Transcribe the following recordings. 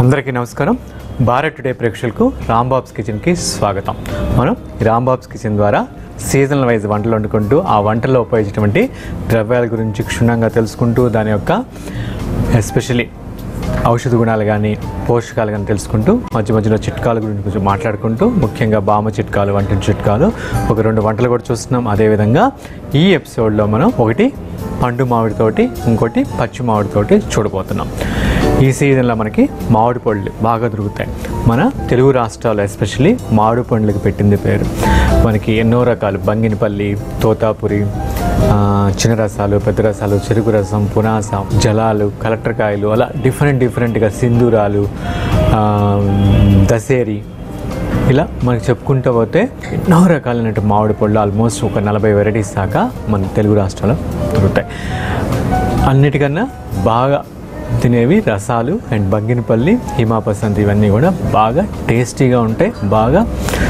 అందరికీ నమస్కారం భారత్ టుడే ప్రేక్షకులకు రాంబాబ్స్ కిచెన్కి స్వాగతం మనం ఈ రాంబాబ్స్ కిచెన్ ద్వారా సీజనల్ వైజ్ వంటలు వండుకుంటూ ఆ వంటల్లో ఉపయోగించినటువంటి ద్రవ్యాల గురించి క్షుణ్ణంగా తెలుసుకుంటూ దాని యొక్క ఎస్పెషలీ ఔషధ గుణాలు కానీ పోషకాలు కానీ తెలుసుకుంటూ మధ్య మధ్యలో చిట్కాల గురించి కొంచెం మాట్లాడుకుంటూ ముఖ్యంగా బామ చిట్కాలు వంట చిట్కాలు ఒక రెండు వంటలు కూడా చూస్తున్నాం అదేవిధంగా ఈ ఎపిసోడ్లో మనం ఒకటి పండు మామిడితోటి ఇంకోటి పచ్చి మామిడితోటి చూడబోతున్నాం ఈ సీజన్లో మనకి మామిడి పళ్ళు బాగా దొరుకుతాయి మన తెలుగు రాష్ట్రాల్లో ఎస్పెషల్లీ మామిడి పండ్లకు పెట్టింది పేరు మనకి ఎన్నో రకాలు బంగినపల్లి తోతాపురి ఆ, చిన్న రసాలు పెద్ద రసాలు చెరుకు రసం పునాస జలాలు కలెక్టర్ కాయలు అలా డిఫరెంట్ డిఫరెంట్గా సింధూరాలు ఆ, దసేరి ఇలా మనకి చెప్పుకుంటూ పోతే ఎన్నో రకాలైన మామిడి పళ్ళు ఆల్మోస్ట్ ఒక నలభై వెరైటీస్ దాకా మన తెలుగు రాష్ట్రాల్లో దొరుకుతాయి అన్నిటికన్నా బాగా తినేవి రసాలు అండ్ బంగినపల్లి హిమాపసంతి ఇవన్నీ కూడా బాగా టేస్టీగా ఉంటాయి బాగా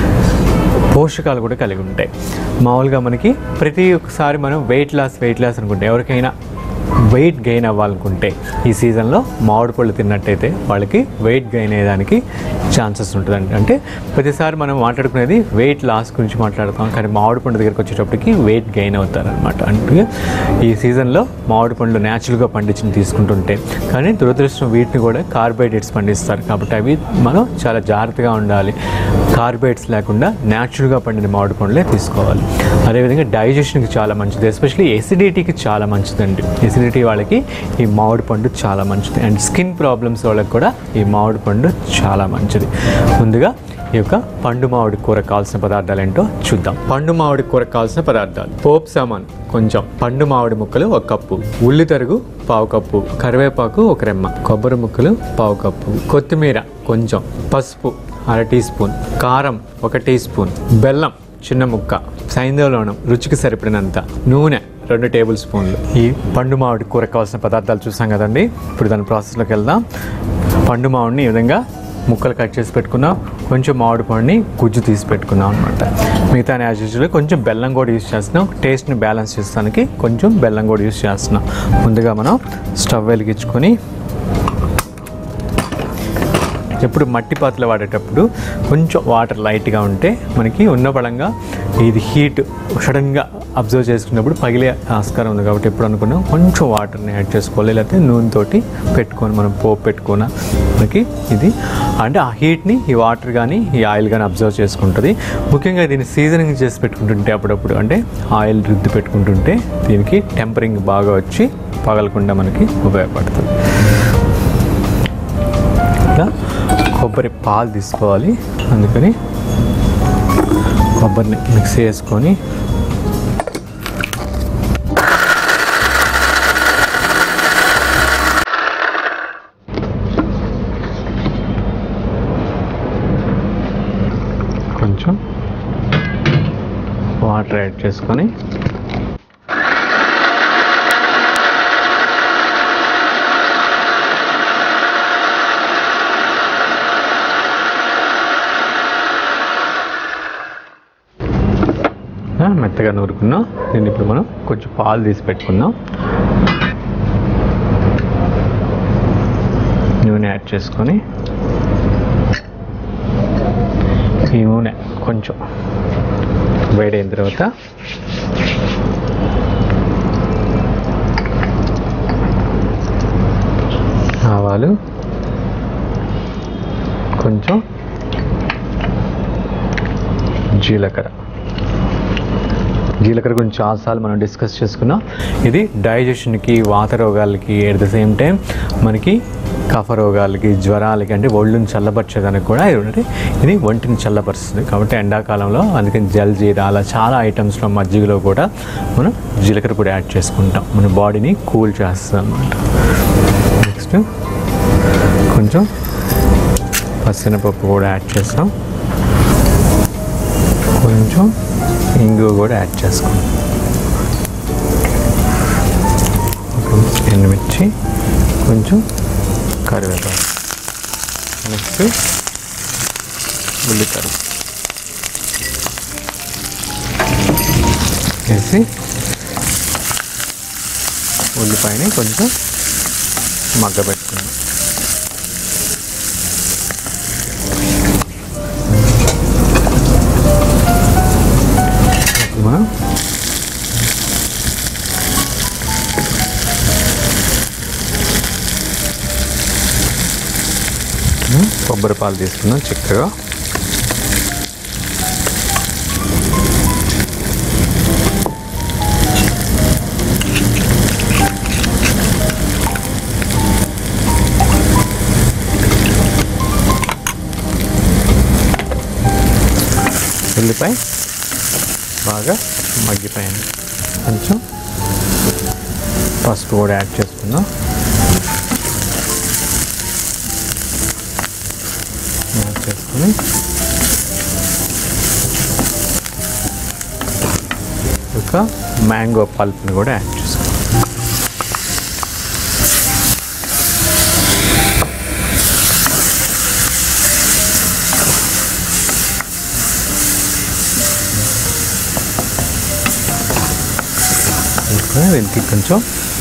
పోషకాలు కూడా కలిగి ఉంటాయి మామూలుగా మనకి ప్రతి ఒక్కసారి మనం వెయిట్ లాస్ వెయిట్ లాస్ అనుకుంటే ఎవరికైనా వెయిట్ గెయిన్ అవ్వాలనుకుంటే ఈ సీజన్లో మామిడి పళ్ళు తిన్నట్టయితే వాళ్ళకి వెయిట్ గెయిన్ అయ్యేదానికి ఛాన్సెస్ ఉంటుందండి అంటే ప్రతిసారి మనం మాట్లాడుకునేది వెయిట్ లాస్ గురించి మాట్లాడతాం కానీ మామిడి పండు దగ్గరికి వచ్చేటప్పటికి వెయిట్ గెయిన్ అవుతారనమాట అంటే ఈ సీజన్లో మామిడి పండ్లు న్యాచురల్గా పండించి తీసుకుంటుంటే కానీ దురదృష్టం వీటిని కూడా కార్బోహైడ్రేట్స్ పండిస్తారు కాబట్టి అవి మనం చాలా జాగ్రత్తగా ఉండాలి కార్బోహైడ్రేట్స్ లేకుండా న్యాచురల్గా పండిన మామిడి పండ్లే తీసుకోవాలి అదేవిధంగా డైజెషన్కి చాలా మంచిది ఎస్పెషల్లీ ఎసిడిటీకి చాలా మంచిదండి ఎసిడిటీ వాళ్ళకి ఈ మామిడి పండు చాలా మంచిది అండ్ స్కిన్ ప్రాబ్లమ్స్ వాళ్ళకి కూడా ఈ మామిడి పండు చాలా మంచిది ముందుగా ఈ యొక్క పండు మామిడి కూర కావాల్సిన పదార్థాలు ఏంటో చూద్దాం పండు మామిడి కూర కావాల్సిన పదార్థాలు పోప్ సామాన్ కొంచెం పండు మామిడి ముక్కలు ఒక కప్పు ఉల్లి తరుగు పావు కప్పు కరివేపాకు ఒక రెమ్మ కొబ్బరి ముక్కలు పావు కప్పు కొత్తిమీర కొంచెం పసుపు అర టీ స్పూన్ కారం ఒక టీ స్పూన్ బెల్లం చిన్న ముక్క సైంధవలోనం రుచికి సరిపడినంత నూనె రెండు టేబుల్ స్పూన్లు ఈ పండు మామిడి కూర కావాల్సిన పదార్థాలు చూసాం కదండి ఇప్పుడు దాని ప్రాసెస్లోకి వెళ్దాం పండు మామిడిని ఈ విధంగా ముక్కలు కట్ చేసి పెట్టుకున్నాం కొంచెం మామిడి పండుని గుజ్జు తీసి పెట్టుకున్నాం అనమాట మిగతా యాజ్ యూజువల్ కొంచెం బెల్లం కూడా యూస్ చేస్తున్నాం టేస్ట్ని బ్యాలెన్స్ చేస్తానికి కొంచెం బెల్లం కూడా యూస్ చేస్తున్నాం ముందుగా మనం స్టవ్ వెలిగించుకొని ఎప్పుడు మట్టి పాత్రలు వాడేటప్పుడు కొంచెం వాటర్ లైట్గా ఉంటే మనకి ఉన్న పడంగా ఇది హీట్ సడన్గా అబ్జర్వ్ చేసుకున్నప్పుడు పగిలే ఆస్కారం ఉంది కాబట్టి ఎప్పుడు అనుకున్నాం కొంచెం వాటర్ని యాడ్ చేసుకోవాలి లేకపోతే నూనెతోటి పెట్టుకొని మనం పోపు పెట్టుకున్న మనకి ఇది అంటే ఆ హీట్ని ఈ వాటర్ కానీ ఈ ఆయిల్ కానీ అబ్జర్వ్ చేసుకుంటుంది ముఖ్యంగా దీన్ని సీజనింగ్ చేసి పెట్టుకుంటుంటే అప్పుడప్పుడు అంటే ఆయిల్ రుద్ది పెట్టుకుంటుంటే దీనికి టెంపరింగ్ బాగా వచ్చి పగలకుండా మనకి ఉపయోగపడుతుంది ఇట్లా కొబ్బరి పాలు తీసుకోవాలి అందుకని కొబ్బరిని మిక్స్ చేసుకొని కొంచెం వాటర్ యాడ్ చేసుకొని ఆ, మెత్తగా నూరుకున్నాం దీన్ని ఇప్పుడు మనం కొంచెం పాలు తీసి పెట్టుకుందాం నూనె యాడ్ చేసుకొని ఈ నూనె కొంచెం వేడైన తర్వాత ఆవాలు కొంచెం జీలకర్ర జీలకర్ర గురించి చాలాసార్లు మనం డిస్కస్ చేసుకున్నాం ఇది డైజెషన్కి వాత రోగాలకి ఎట్ ద సేమ్ టైం మనకి కఫ రోగాలకి జ్వరాలకి అంటే ఒళ్ళుని చల్లపరిచేదానికి కూడా ఇది ఉంటుంది ఇది ఒంటిని చల్లపరుస్తుంది కాబట్టి ఎండాకాలంలో అందుకని జల్ జీరా అలా చాలా ఐటమ్స్లో మజ్జిగలో కూడా మనం జీలకర్ర కూడా యాడ్ చేసుకుంటాం మన బాడీని కూల్ చేస్తుంది అనమాట నెక్స్ట్ కొంచెం పచ్చనపప్పు కూడా యాడ్ చేస్తాం కొంచెం ఇంగు కూడా యాడ్ చేసుకోండి కొంచెం ఎండుమిర్చి కొంచెం కరివేపాకు నెక్స్ట్ ఉల్లికర్ర వేసి ఉల్లిపాయని కొంచెం మగ్గబెట్టుకుందాం కొబ్బరి పాలు తీసుకుందాం చిక్కగా ఉల్లిపాయ బాగా మగ్గిపోయింది కొంచెం పసుపు కూడా యాడ్ చేసుకుందాం యాడ్ చేసుకుని ఒక మ్యాంగో పల్ప్ని కూడా యాడ్ చేసుకుందాం వేసుకొని దీనికి కొంచెం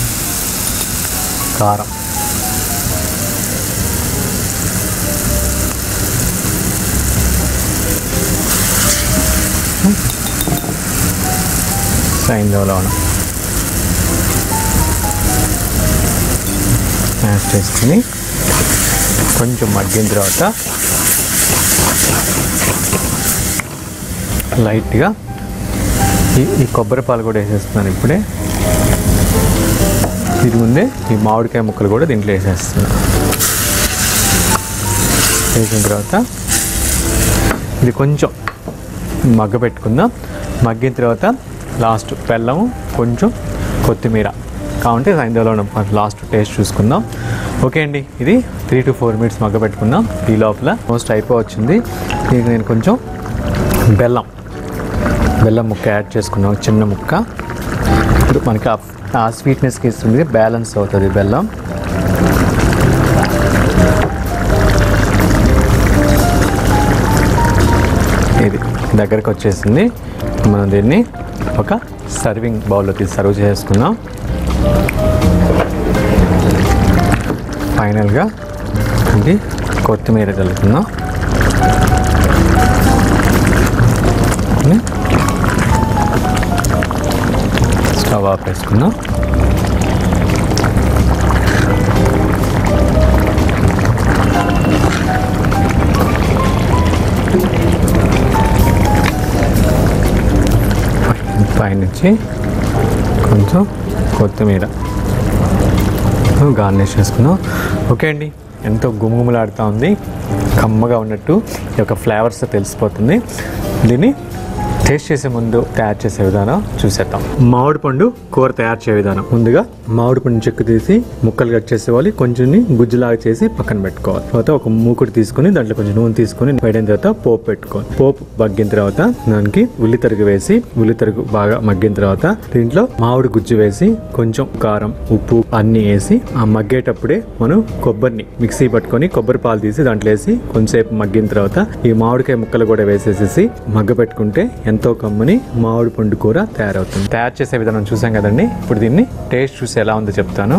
కారం సైంధవలో యాడ్ చేసుకుని కొంచెం మగ్గిన తర్వాత లైట్గా ఈ ఈ కొబ్బరి పాలు కూడా వేసేస్తున్నాను ఇప్పుడే ఇది ముందే ఈ మామిడికాయ ముక్కలు కూడా దీంట్లో వేసేస్తున్నాను వేసిన తర్వాత ఇది కొంచెం మగ్గ పెట్టుకుందాం మగ్గిన తర్వాత లాస్ట్ బెల్లం కొంచెం కొత్తిమీర కావంటే సాయంత్రంలో లాస్ట్ టేస్ట్ చూసుకుందాం ఓకే అండి ఇది త్రీ టు ఫోర్ మినిట్స్ మగ్గ పెట్టుకుందాం ఈ లోపల మోస్ట్ అయిపోవచ్చింది దీనికి నేను కొంచెం బెల్లం బెల్లం ముక్క యాడ్ చేసుకున్నాం ఒక చిన్న ముక్క ఇప్పుడు మనకి ఆ- ఆ స్వీట్నెస్కి ఇస్తుంది బ్యాలెన్స్ అవుతుంది బెల్లం ఇది దగ్గరకు వచ్చేసింది మనం దీన్ని ఒక సర్వింగ్ బౌల్లోకి సర్వ్ చేసుకుందాం ఫైనల్గా ఇది కొత్తిమీర చల్లుకుందాం స్టవ్ ఆఫ్ వేసుకుందాం పైనుంచి కొంచెం కొత్తిమీర గార్నిష్ చేసుకుందాం ఓకే అండి ఎంతో గుమగుమలాడుతూ ఉంది కమ్మగా ఉన్నట్టు ఈ యొక్క ఫ్లేవర్స్ తెలిసిపోతుంది దీన్ని టేస్ట్ చేసే ముందు తయారు చేసే విధానం చూసేద్దాం మామిడి పండు కూర తయారు చేసే విధానం ముందుగా మామిడి పండు చెక్కు తీసి ముక్కలు కట్ చేసేవాలి కొంచెం గుజ్జులాగా చేసి పక్కన పెట్టుకోవాలి తర్వాత ఒక మూకుడు తీసుకుని దాంట్లో కొంచెం నూనె తీసుకుని వేడిన తర్వాత పోపు పెట్టుకోవాలి పోపు మగ్గిన తర్వాత దానికి ఉల్లి తరుగు వేసి ఉల్లి తరుగు బాగా మగ్గిన తర్వాత దీంట్లో మామిడి గుజ్జు వేసి కొంచెం కారం ఉప్పు అన్ని వేసి ఆ మగ్గేటప్పుడే మనం కొబ్బరిని మిక్సీ పట్టుకొని కొబ్బరి పాలు తీసి దాంట్లో వేసి కొంచెంసేపు మగ్గిన తర్వాత ఈ మామిడికాయ ముక్కలు కూడా వేసేసేసి మగ్గ పెట్టుకుంటే ఎంతో కమ్మని మామిడి పండు కూర తయారవుతుంది తయారు చేసే విధానం చూసాం కదండి ఇప్పుడు దీన్ని టేస్ట్ చూసి ఎలా ఉందో చెప్తాను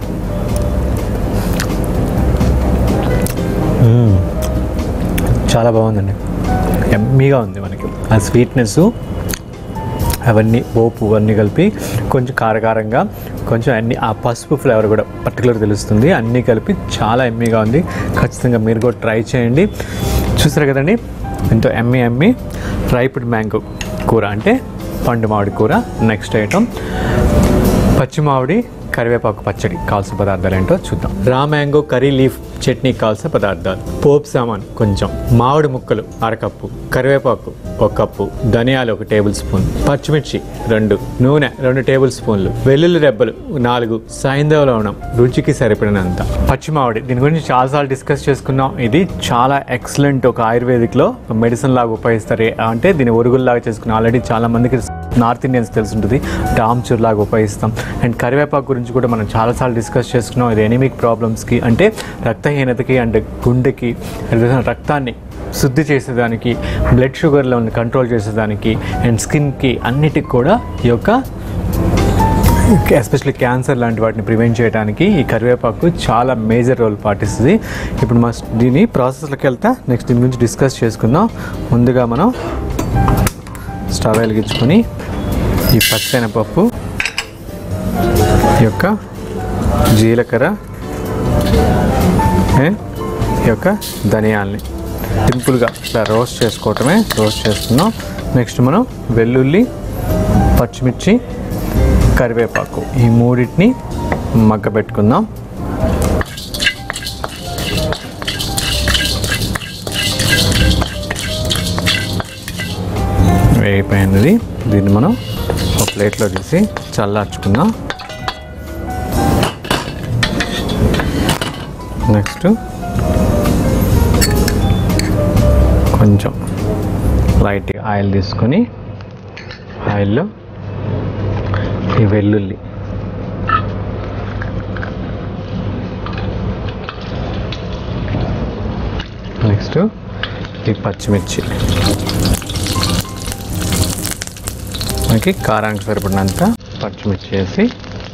మ్మ్. చాలా బాగుందండి ఎమ్మీగా ఉంది మనకి ఆ స్వీట్నెస్ అవన్నీ పోపు అన్నీ కలిపి కొంచెం కారకారంగా కొంచెం అన్ని ఆ పసుపు ఫ్లేవర్ కూడా పర్టికులర్ తెలుస్తుంది అన్నీ కలిపి చాలా ఎమ్మీగా ఉంది ఖచ్చితంగా మీరు కూడా ట్రై చేయండి చూసారు కదండి ఎంతో ఎమ్మి ఎమ్మి రైప్డ్ మ్యాంగో కూర అంటే పండు మామిడి కూర నెక్స్ట్ ఐటమ్ పచ్చి మామిడి కరివేపాకు పచ్చడి కావాల్సిన పదార్థాలు ఏంటో చూద్దాం raw mango curry leaf chutney కావాల్సిన పదార్థాలు పోపు సామాన్ కొంచెం మామిడి ముక్కలు అరకప్పు కరివేపాకు ఒక కప్పు ధనియాలు ఒక టేబుల్ స్పూన్ పచ్చిమిర్చి రెండు నూనె రెండు టేబుల్ స్పూన్లు వెల్లుల్లి రెబ్బలు నాలుగు సాయంధవ లవణం రుచికి సరిపడినంత పచ్చి మామిడి దీని గురించి చాలాసార్లు డిస్కస్ చేసుకున్నాం ఇది చాలా ఎక్సలెంట్ ఒక ఆయుర్వేదిక్లో మెడిసిన్ లాగా ఉపయోగిస్తారు అంటే దీన్ని ఒరుగుల్లాగా చేసుకుని ఆల్రెడీ చాలా మందికి నార్త్ ఇండియన్స్ తెలుసుంటుంది రామ్చూర్ లాగా ఉపయోగిస్తాం అండ్ కరివేపాకు గురించి కూడా మనం చాలాసార్లు డిస్కస్ చేసుకున్నాం ఇది ఎనిమిక్ ప్రాబ్లమ్స్కి అంటే రక్తహీనతకి అండ్ గుండెకి అదేవిధంగా రక్తాన్ని శుద్ధి చేసేదానికి బ్లడ్ షుగర్ లెవెల్ని కంట్రోల్ చేసేదానికి అండ్ స్కిన్కి అన్నిటికి కూడా ఈ యొక్క ఎస్పెషల్లీ క్యాన్సర్ లాంటి వాటిని ప్రివెంట్ చేయడానికి ఈ కరివేపాకు చాలా మేజర్ రోల్ పాటిస్తుంది ఇప్పుడు మా దీని ప్రాసెస్లోకి వెళ్తా నెక్స్ట్ దీని గురించి డిస్కస్ చేసుకుందాం ముందుగా మనం స్టవ్ వెలిగించుకొని ఈ పచ్చెనపప్పు ఈ యొక్క జీలకర్ర ఏ, ఈ యొక్క ధనియాల్ని సింపుల్గా ఇట్లా రోస్ట్ చేసుకోవటమే రోస్ట్ చేసుకున్నాం నెక్స్ట్ మనం వెల్లుల్లి పచ్చిమిర్చి కరివేపాకు ఈ మూడింటిని మగ్గ పెట్టుకుందాం వేగిపోయినది దీన్ని మనం ఒక ప్లేట్లో తీసి చల్లార్చుకుందాం నెక్స్ట్ కొంచెం లైట్ ఆయిల్ తీసుకొని ఆయిల్లో ఈ వెల్లుల్లి నెక్స్ట్ ఈ పచ్చిమిర్చి మనకి కారానికి సరిపడినంత పచ్చిమిర్చి వేసి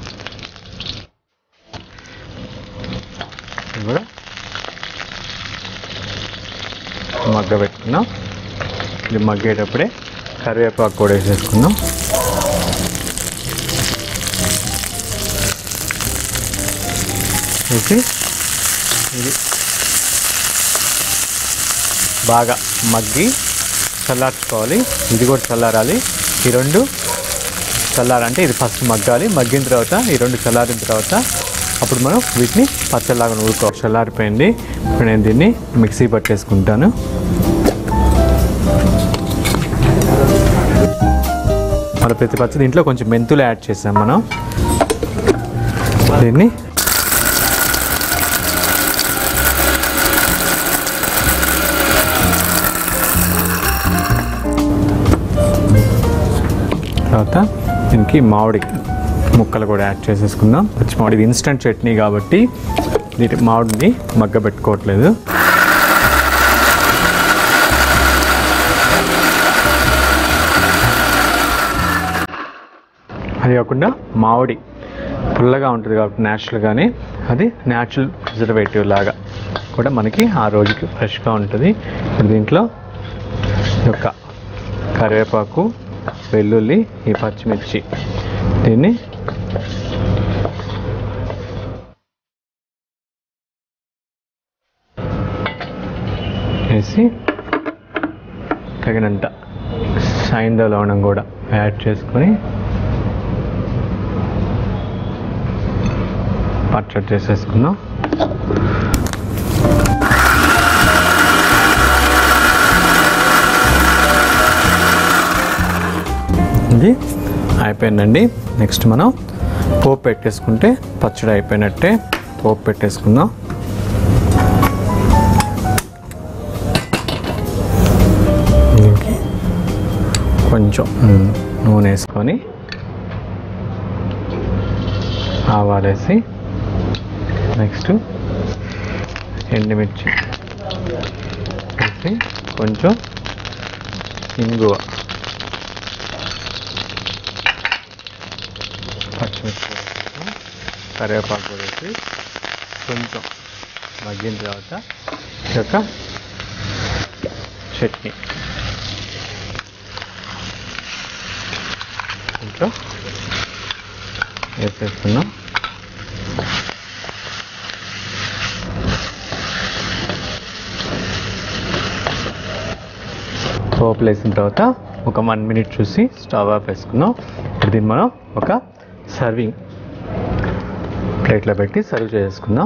ఇది కూడా మగ్గ పెట్టుకున్నాం ఇది మగ్గేటప్పుడే కరివేపాకు కూడా వేసేసుకుందాం వేసి ఇది బాగా మగ్గి చల్లార్చుకోవాలి ఇది కూడా చల్లారాలి ఈ రెండు చల్లారంటే ఇది ఫస్ట్ మగ్గాలి మగ్గిన తర్వాత ఈ రెండు చల్లారిన తర్వాత అప్పుడు మనం వీటిని పచ్చలాగా నూరుకోవాలి చల్లారిపోయింది ఇప్పుడు నేను దీన్ని మిక్సీ పట్టేసుకుంటాను మన ప్రతి పచ్చ దీంట్లో కొంచెం మెంతులు యాడ్ చేసాం మనం దీన్ని తర్వాత దీనికి మామిడి ముక్కలు కూడా యాడ్ చేసేసుకుందాం పచ్చి మామిడి ఇది ఇన్స్టంట్ చట్నీ కాబట్టి దీని మామిడిని మగ్గ పెట్టుకోవట్లేదు అది కాకుండా మామిడి పుల్లగా ఉంటుంది కాబట్టి న్యాచురల్గానే అది న్యాచురల్ ప్రిజర్వేటివ్ లాగా కూడా మనకి ఆ రోజుకి ఫ్రెష్గా ఉంటుంది ఇప్పుడు దీంట్లో ఈ యొక్క కరివేపాకు వెల్లుల్లి ఈ పచ్చిమిర్చి దీన్ని వేసి తగినంత సాయంత్ర లవణం కూడా యాడ్ చేసుకొని పచ్చడి చేసేసుకుందాం ఇది అయిపోయిందండి నెక్స్ట్ మనం పోపు పెట్టేసుకుంటే పచ్చడి అయిపోయినట్టే పోపు పెట్టేసుకుందాం దీనికి కొంచెం మ్, నూనె వేసుకొని ఆవాలేసి నెక్స్ట్ ఎండుమిర్చి వేసి కొంచెం ఇంగువ పచ్చిమిర్చి వేసి, కరివేపాకు కూడా వేసి కొంచెం మగ్గిన తర్వాత ఈ యొక్క చట్నీ ఇంట్లో వేసేస్తున్నాం పోపు వేసిన తర్వాత ఒక వన్ మినిట్ చూసి స్టవ్ ఆఫ్ వేసుకుందాం ఇప్పుడు దీన్ని మనం ఒక సర్వింగ్ ప్లేట్లో పెట్టి సర్వ్ చేసుకుందాం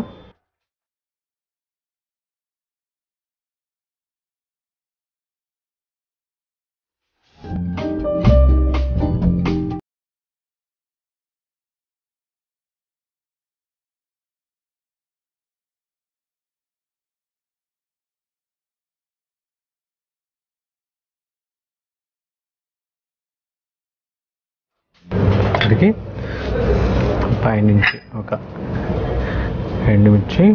ఇక్కడికి పైనుంచి ఒక ఎండుమిర్చి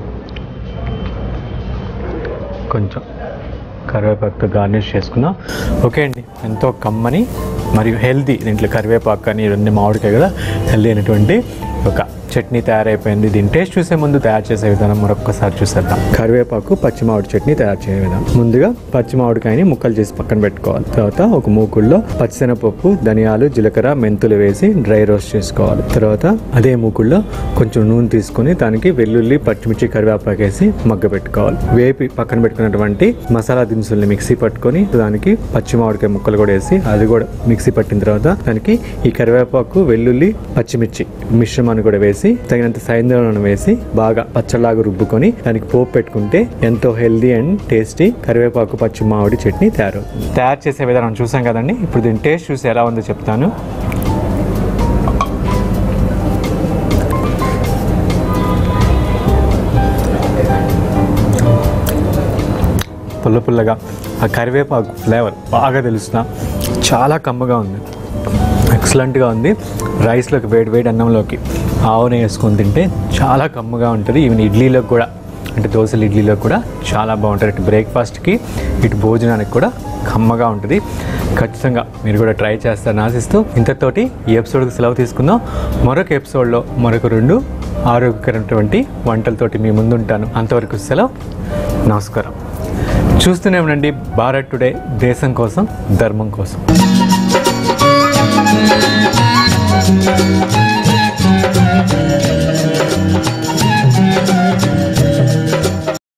కొంచెం కరివేపాకుతో గార్నిష్ చేసుకుందాం ఓకే అండి ఎంతో కమ్మని మరియు హెల్దీ దీంట్లో కరివేపాకు కానీ ఇవన్నీ మామిడికాయ కదా హెల్దీ అయినటువంటి ఒక చట్నీ తయారైపోయింది దీని టేస్ట్ చూసే ముందు తయారు చేసే విధానం మరొకసారి చూసేద్దాం కరివేపాకు పచ్చి మామిడి చట్నీ తయారు చేసే విధానం ముందుగా పచ్చి మామిడికాయని ముక్కలు చేసి పక్కన పెట్టుకోవాలి తర్వాత ఒక మూకుల్లో పచ్చిశనగపప్పు ధనియాలు జీలకర్ర మెంతులు వేసి డ్రై రోస్ట్ చేసుకోవాలి తర్వాత అదే మూకుల్లో కొంచెం నూనె తీసుకొని దానికి వెల్లుల్లి పచ్చిమిర్చి కరివేపాకు వేసి మగ్గ పెట్టుకోవాలి వేపి పక్కన పెట్టుకున్నటువంటి మసాలా దినుసుల్ని మిక్సీ పట్టుకొని దానికి పచ్చి మామిడికాయ ముక్కలు కూడా వేసి అది కూడా మిక్సీ పట్టిన తర్వాత దానికి ఈ కరివేపాకు వెల్లుల్లి పచ్చిమిర్చి మిశ్రమాన్ని కూడా వేసి తగినంత సైంధవం వేసి బాగా పచ్చలాగా రుబ్బుకొని దానికి పోపు పెట్టుకుంటే ఎంతో హెల్దీ అండ్ టేస్టీ కరివేపాకు పచ్చి మామిడి చట్నీ తయారవుతుంది తయారు చేసే విధానం చూసాం కదండి ఇప్పుడు దీని టేస్ట్ చూసి ఎలా ఉందో చెప్తాను పుల్ల పుల్లగా ఆ కరివేపాకు ఫ్లేవర్ బాగా తెలుస్తున్నా చాలా కమ్మగా ఉంది ఎక్సలెంట్గా ఉంది రైస్లోకి వేడి వేడి అన్నంలోకి ఆవునే వేసుకొని తింటే చాలా కమ్మగా ఉంటుంది ఈవెన్ ఇడ్లీలోకి కూడా అంటే దోశలు ఇడ్లీలో కూడా చాలా బాగుంటుంది ఇటు బ్రేక్ఫాస్ట్కి ఇటు భోజనానికి కూడా కమ్మగా ఉంటుంది ఖచ్చితంగా మీరు కూడా ట్రై చేస్తారని ఆశిస్తూ ఇంతతోటి ఈ ఎపిసోడ్కి సెలవు తీసుకుందాం మరొక ఎపిసోడ్లో మరొక రెండు ఆరోగ్యకరమైనటువంటి వంటలతోటి మీ ముందుంటాను అంతవరకు సెలవు నమస్కారం చూస్తూనే ఉండండి భారత్ టుడే దేశం కోసం ధర్మం కోసం